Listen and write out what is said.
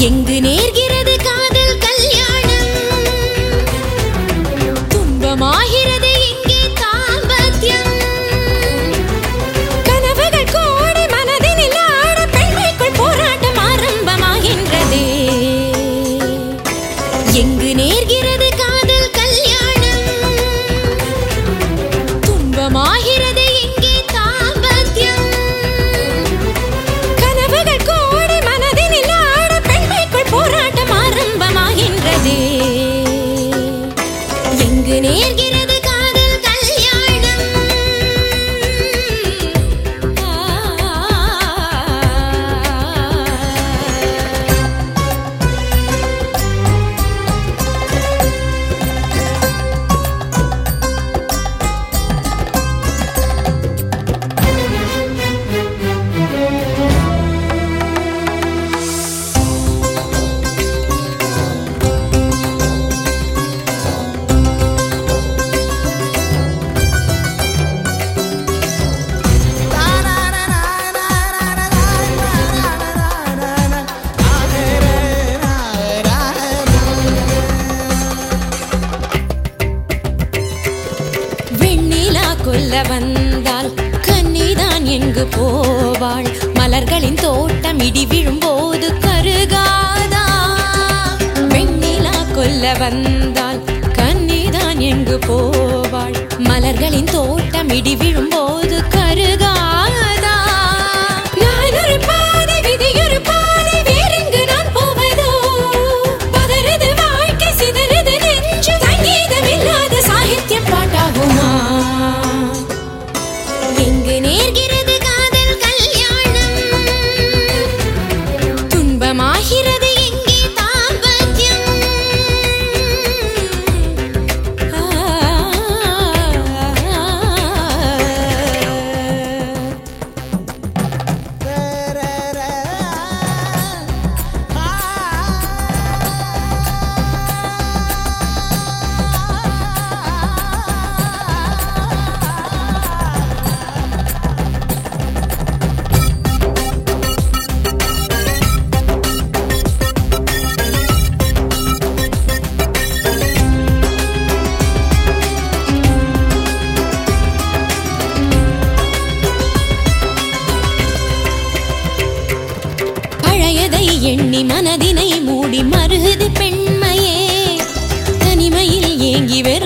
எங்கு நேர்கிறது காதல் கல்யாணம் துன்பமாகிறது இங்கே தாம்பத்தியம் கனவுகள் கோடி மனதினில் ஆட பெண்மைக்குள் போராட்டம் ஆரம்பமாகின்றதே எங்கு நேர்கிறது காதல் கல்யாணம் துன்பமாகிறது இங்கே தாம்பத்தியம் கனவுகள் கோடி மனதினில் ஆட பெண்மைக்குள் போராட்டம் ஆரம்பமாகின்றதே எங்கு நேர்கிறது காதல் கல்யாணம் ஆ வெண்ணிலா கொல்ல வந்தால் கன்னிதான் எங்கு போவாள் மலர்களின் தோட்டம் இடி விழும்போது கருகாதா வெண்ணிலா கொல்ல வந்தால் கன்னிதான் எங்கு போவாள் மலர்களின் தோட்டம் இடி விழும்போது கருகாதா நான் ஒரு பாதை விதியொரு பாதை வேறெங்கு நான் போவதோ பதறுது வாழ்க்கை சிதறுது நெஞ்சு சங்கீதம் இல்லாத சாகித்யம் பாட்டாகுமா எங்கு நேர்கிறது காதல் கல்யாணம் துன்பமாகிறது எங்கே தாம்பத்தியம் ஆ பழையதை எண்ணி மனதினை மூடி மருகுது பெண்மையே தனிமையில் ஏங்கி வெறும்